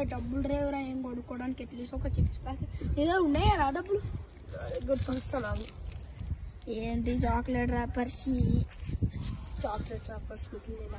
డబ్బులు రేవరా ఏం కొనుక్కోవడానికి అట్లీస్ట్ ఒక చిప్స్ ప్యాకెట్ ఏదో ఉన్నాయా రా డబ్బులు గుర్తు చూస్తున్నాను ఏంటి చాక్లెట్ ర్యాపర్స్ చాక్లెట్ రాపర్స్ మిగిలిన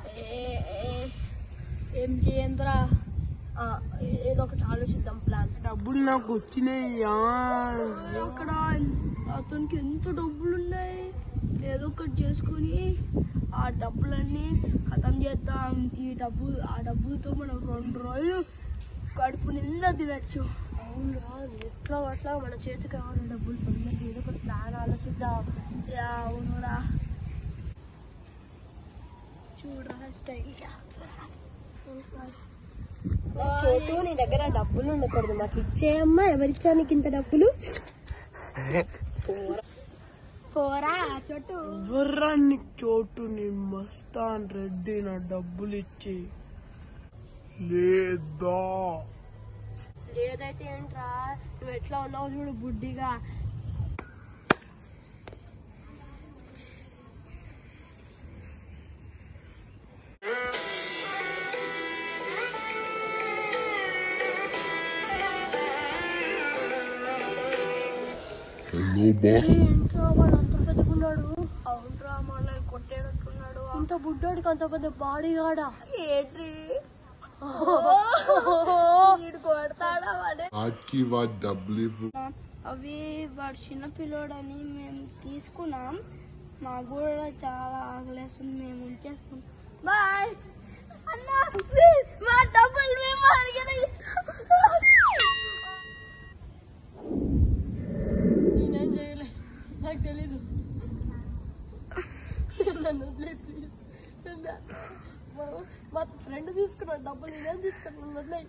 ఏం చేయందిరా ఏదో ఒకటి ఆలోచిద్దాం ప్లాన్ డబ్బులు నాకు వచ్చినాయ్యా అక్కడ అతనికి ఎంత డబ్బులు ఉన్నాయి ఏదో ఒకటి చేసుకొని ఆ డబ్బులన్నీ ఖతం చేద్దాం ఈ డబ్బు ఆ డబ్బులతో మనం రెండు రోజులు కడుపు నిండా తినచ్చు అవునురా ఎట్లా అట్లా మన చేతికి రావాలి డబ్బులు తొందరగా ఏదో ఒకటి ప్లాన్ ఆలోచిద్దాం యా, అవునురా చూడరా స్టైల్ చోటు నీ దగ్గర డబ్బులు ఉండకూడదు మాకు ఇచ్చేయమ్మా ఎవరిచ్చా నీకు ఇంత డబ్బులు పోరా చోటు ఎవర్రాన్ని చోటు నీ మస్తాన్ రెడ్డి నా డబ్బులు ఇచ్చి లేదా లేదైతే ఏంట్రా నువ్వు ఎట్లా ఉన్నావు చూడు బుడ్డిగా Hello, boss. ఏంట్రా వాడు అంత పెద్దకున్నాడు అవునరా మనల్ని కొట్టేటట్టున్నాడు ఇంత బుడ్డోడికి అంత పెద్ద బాడీ గాడా ఏంటి వీడు కొడతాడా వాడే Aqui vai W. అవి వాడు చిన్న పిల్లోడని మేము తీసుకున్నాం మాకు కూడా చాలా ఆకలేస్తుంది మేము ఉంచేసుకున్నాం బాయ్ అన్నా ప్లీజ్ మా డబ్బులు మేము అడిగిన నేనేం చేయలే నాకు తెలీదు నన్ను వదిలేయ్ please. మా- మా ఫ్రెండ్ తీసుకున్నాడు డబ్బులు నేనేం తీసుకున్నాను వదిలేయ్.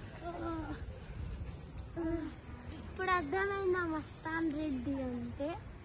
ఇప్పుడు అర్థమైందా మస్తాన్ రెడ్డి అంటే